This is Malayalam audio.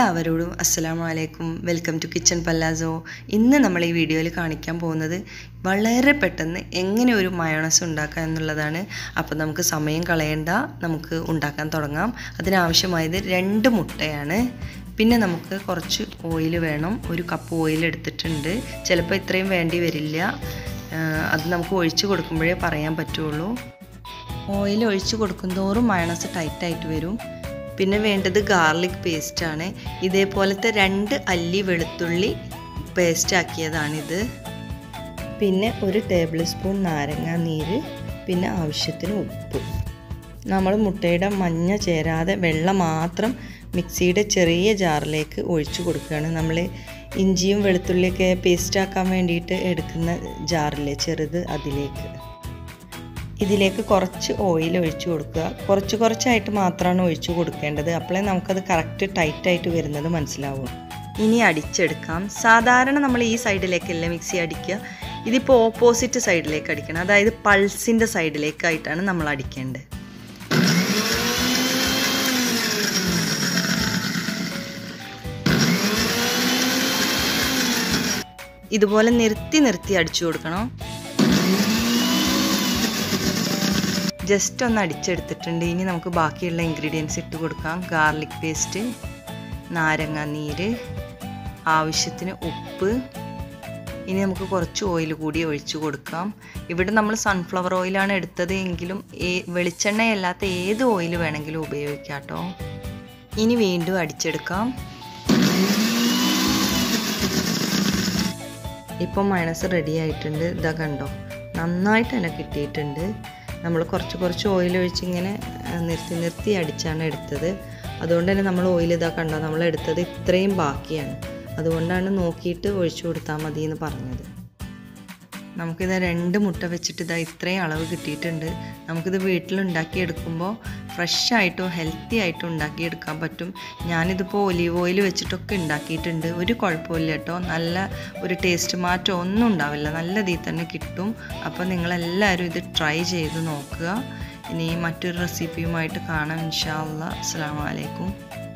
എല്ലാവരോടും അസ്സലാമു അലൈക്കും വെൽക്കം ടു കിച്ചൺ പല്ലാസോ ഇന്ന് നമ്മൾ ഈ വീഡിയോയിൽ കാണിക്കാൻ പോകുന്നത് വളരെ പെട്ടെന്ന് എങ്ങനെ ഒരു മയോണസ് ഉണ്ടാക്കാം എന്നുള്ളതാണ് അപ്പോൾ നമുക്ക് സമയം കളയണ്ട നമുക്ക് ഉണ്ടാക്കാൻ തുടങ്ങാം അതിനാവശ്യമായത് രണ്ട് മുട്ടയാണ് പിന്നെ നമുക്ക് കുറച്ച് ഓയിൽ വേണം ഒരു കപ്പ് ഓയിൽ എടുത്തിട്ടുണ്ട് ചിലപ്പോൾ ഇത്രയും വേണ്ടി വരില്ല അത് നമുക്ക് ഒഴിച്ച് കൊടുക്കുമ്പോഴേ പറയാൻ പറ്റുള്ളൂ ഓയിൽ ഒഴിച്ച് കൊടുക്കുന്തോറും മയണസ് ടൈറ്റായിട്ട് വരും പിന്നെ വേണ്ടത് ഗാർലിക് പേസ്റ്റാണ് ഇതേപോലത്തെ രണ്ട് അല്ലി വെളുത്തുള്ളി പേസ്റ്റ് ആക്കിയതാണിത് പിന്നെ ഒരു ടേബിൾ സ്പൂൺ നാരങ്ങ നീര് പിന്നെ ആവശ്യത്തിന് ഉപ്പ് നമ്മൾ മുട്ടയുടെ മഞ്ഞ ചേരാതെ വെള്ളം മാത്രം മിക്സിയുടെ ചെറിയ ജാറിലേക്ക് ഒഴിച്ചു കൊടുക്കുകയാണ് നമ്മൾ ഇഞ്ചിയും വെളുത്തുള്ളിയൊക്കെ പേസ്റ്റ് ആക്കാൻ വേണ്ടിയിട്ട് എടുക്കുന്ന ജാറിലെ ചെറുത് അതിലേക്ക് ഇതിലേക്ക് കുറച്ച് ഓയിൽ ഒഴിച്ചു കൊടുക്കുക കുറച്ച് കുറച്ചായിട്ട് മാത്രമാണ് ഒഴിച്ചു കൊടുക്കേണ്ടത് അപ്പോഴേ നമുക്കത് കറക്റ്റ് ടൈറ്റായിട്ട് വരുന്നത് മനസ്സിലാവും ഇനി അടിച്ചെടുക്കാം സാധാരണ നമ്മൾ ഈ സൈഡിലേക്കല്ലേ മിക്സി അടിക്കുക ഇതിപ്പോൾ ഓപ്പോസിറ്റ് സൈഡിലേക്ക് അടിക്കണം അതായത് പൾസിൻ്റെ സൈഡിലേക്കായിട്ടാണ് നമ്മൾ അടിക്കേണ്ടത് ഇതുപോലെ നിർത്തി നിർത്തി അടിച്ചു കൊടുക്കണം ജസ്റ്റ് ഒന്ന് അടിച്ചെടുത്തിട്ടുണ്ട് ഇനി നമുക്ക് ബാക്കിയുള്ള ഇൻഗ്രീഡിയൻസ് ഇട്ട് കൊടുക്കാം ഗാർലിക് പേസ്റ്റ് നാരങ്ങ നീര് ആവശ്യത്തിന് ഉപ്പ് ഇനി നമുക്ക് കുറച്ച് ഓയിൽ കൂടി ഒഴിച്ചു കൊടുക്കാം ഇവിടെ നമ്മൾ സൺഫ്ലവർ ഓയിലാണ് എടുത്തത് എങ്കിലും വെളിച്ചെണ്ണയല്ലാത്ത ഏത് ഓയിൽ വേണമെങ്കിലും ഉപയോഗിക്കാം കേട്ടോ ഇനി വീണ്ടും അടിച്ചെടുക്കാം ഇപ്പം മൈനസ് റെഡി ആയിട്ടുണ്ട് ഇതാ കണ്ടോ നന്നായിട്ട് തന്നെ കിട്ടിയിട്ടുണ്ട് നമ്മൾ കുറച്ച് കുറച്ച് ഓയിൽ ഒഴിച്ച് ഇങ്ങനെ നിർത്തി നിർത്തി അടിച്ചാണ് എടുത്തത് അതുകൊണ്ട് തന്നെ നമ്മൾ ഓയിൽ ഇതാ കണ്ടോ നമ്മൾ എടുത്തത് ഇത്രയും ബാക്കിയാണ് അതുകൊണ്ടാണ് നോക്കിയിട്ട് ഒഴിച്ചു കൊടുത്താൽ മതി എന്ന് പറഞ്ഞത് നമുക്കിത് രണ്ട് മുട്ട വെച്ചിട്ട് ഇതാ ഇത്രയും അളവ് കിട്ടിയിട്ടുണ്ട് നമുക്കിത് വീട്ടിലുണ്ടാക്കിയെടുക്കുമ്പോൾ ഫ്രഷ് ആയിട്ടും ഹെൽത്തി ആയിട്ടും ഉണ്ടാക്കിയെടുക്കാൻ പറ്റും ഞാനിതിപ്പോൾ ഒലീവ് ഓയിൽ വെച്ചിട്ടൊക്കെ ഉണ്ടാക്കിയിട്ടുണ്ട് ഒരു കുഴപ്പമില്ല കേട്ടോ നല്ല ഒരു ടേസ്റ്റ് മാറ്റം ഒന്നും ഉണ്ടാവില്ല നല്ല രീതിയിൽ തന്നെ കിട്ടും അപ്പോൾ നിങ്ങളെല്ലാവരും ഇത് ട്രൈ ചെയ്ത് നോക്കുക ഇനി മറ്റൊരു റെസിപ്പിയുമായിട്ട് കാണാം ഇൻഷാ അല്ലാ അസ്സാം വലൈക്കും